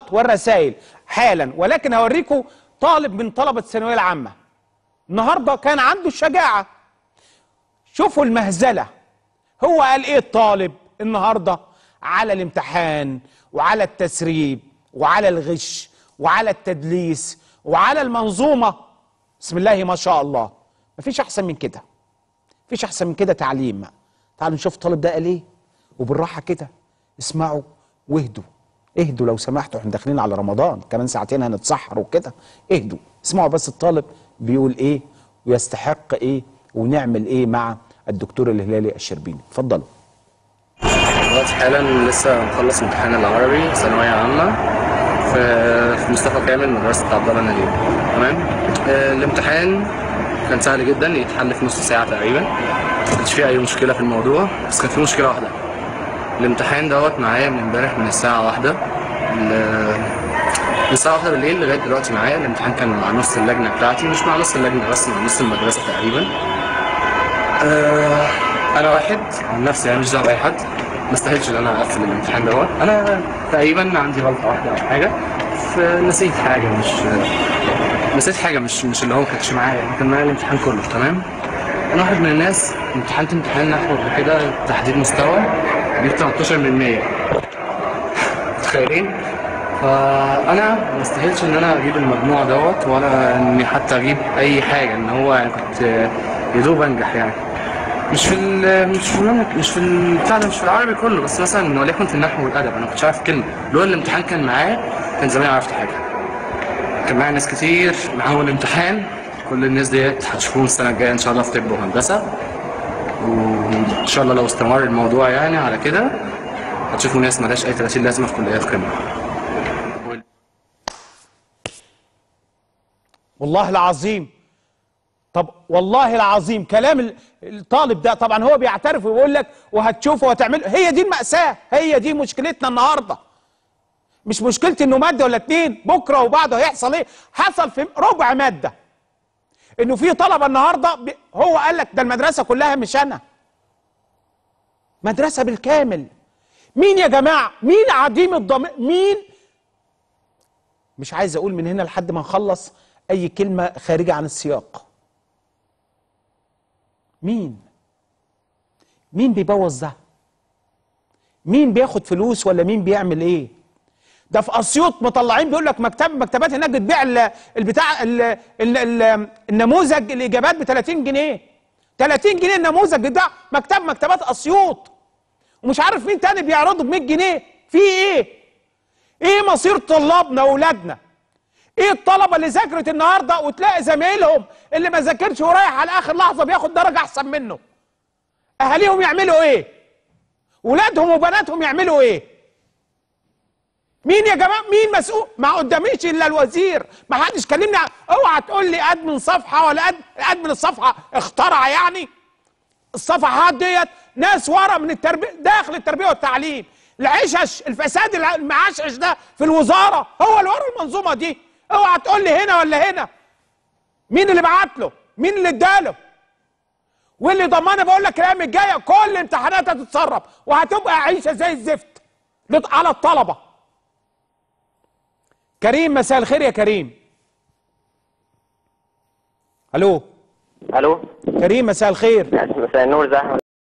والرسائل حالا ولكن هوريكم طالب من طلبه الثانويه العامه النهارده كان عنده الشجاعه شوفوا المهزله هو قال ايه الطالب النهارده على الامتحان وعلى التسريب وعلى الغش وعلى التدليس وعلى المنظومه بسم الله ما شاء الله مفيش احسن من كده مفيش احسن من كده تعليم تعالوا نشوف الطالب ده قال ايه وبالراحه كده اسمعوا واهدوا اهدوا لو سمحتوا احنا داخلين على رمضان كمان ساعتين هنتسحر وكده اهدوا اسمعوا بس الطالب بيقول ايه ويستحق ايه ونعمل ايه مع الدكتور الهلالي الشربيني اتفضلوا دلوقتي حالا لسه مخلص امتحان العربي ثانوية عامة في في مصطفى كامل مدرسة عبد الله نجيب تمام آه، الامتحان كان سهل جدا يتحل في نص ساعة تقريبا ما كانش فيه أي مشكلة في الموضوع بس كان في مشكلة واحدة الامتحان دوت معايا من امبارح من الساعة واحدة ل- من الساعة واحدة بالليل لغاية دلوقتي معايا الامتحان كان مع نص اللجنة بتاعتي مش مع نص اللجنة بس مع نص المدرسة تقريبا آه، انا واحد عن نفسي يعني مش دعوه باي حد ما استاهلش ان انا اقفل الامتحان دوت انا تقريبا عندي غلطه واحده او حاجه فنسيت حاجه مش نسيت حاجه مش مش اللي هو ما كانش معايا يعني كان معايا الامتحان كله تمام انا واحد من الناس امتحنت امتحان نحو قبل كده تحديد مستوى جبت 13 من 100 متخيلين فانا ما استاهلش ان انا اجيب المجموع دوت ولا اني حتى اجيب اي حاجه ان هو يعني كنت يا دوب انجح يعني مش في ال مش في ال مش في ال- بتاع ده مش في العربي كله بس مثلا وليكن في النحو والادب انا ما كنتش عارف كلمه لولا الامتحان كان معايا كان زمان عرفت حاجه كان معايا ناس كتير معاهم الامتحان كل الناس ديت هتشوفوهم السنه الجايه ان شاء الله في طب وهندسه وان شاء الله لو استمر الموضوع يعني على كده هتشوفوا ناس ملهاش اي 30 لازمه في كليات قمه والله العظيم طب والله العظيم كلام ال- الطالب ده طبعا هو بيعترف ويقول لك وهتشوفه وهتعمله هي دي المأساة هي دي مشكلتنا النهارده مش مشكلتي انه ماده ولا اتنين بكره وبعده هيحصل ايه حصل في ربع ماده انه في طلبه النهارده ب... هو قال لك ده المدرسه كلها مش انا مدرسه بالكامل مين يا جماعه مين عديم الضمير مين مش عايز اقول من هنا لحد ما نخلص اي كلمه خارجه عن السياق مين مين بيبوظ ده مين بياخد فلوس ولا مين بيعمل ايه ده في اسيوط مطلعين بيقول لك مكتب مكتبات هناك بتبيع ال- البتاع ال ال ال النموذج الاجابات ب 30 جنيه 30 جنيه النموذج ده مكتب مكتبات اسيوط ومش عارف مين تاني بيعرضه ب 100 جنيه في ايه ايه مصير طلابنا واولادنا ايه الطلبه اللي ذاكرت النهارده وتلاقي زمايلهم اللي ما ذاكرش ورايح على اخر لحظه بياخد درجه احسن منه اهاليهم يعملوا ايه ولادهم وبناتهم يعملوا ايه مين يا جماعه مين مسؤول ما قداميش الا الوزير ما حدش كلمني عن- اوعى تقول لي ادمن صفحه ولا أد... ادمن الصفحه اخترع يعني الصفحات ديت ناس ورا من التربيه داخل التربيه والتعليم العشش الفساد الع- المعشش ده في الوزاره هو اللي ورا المنظومه دي اوعى تقول لي هنا ولا هنا مين اللي بعت له مين اللي اداله واللي ضمانه بقول لك الايام الجايه كل امتحانات هتتسرب وهتبقى عيشه زي الزفت لط- على الطلبه كريم مساء الخير يا كريم الو الو كريم مساء الخير مساء النور ازي احمد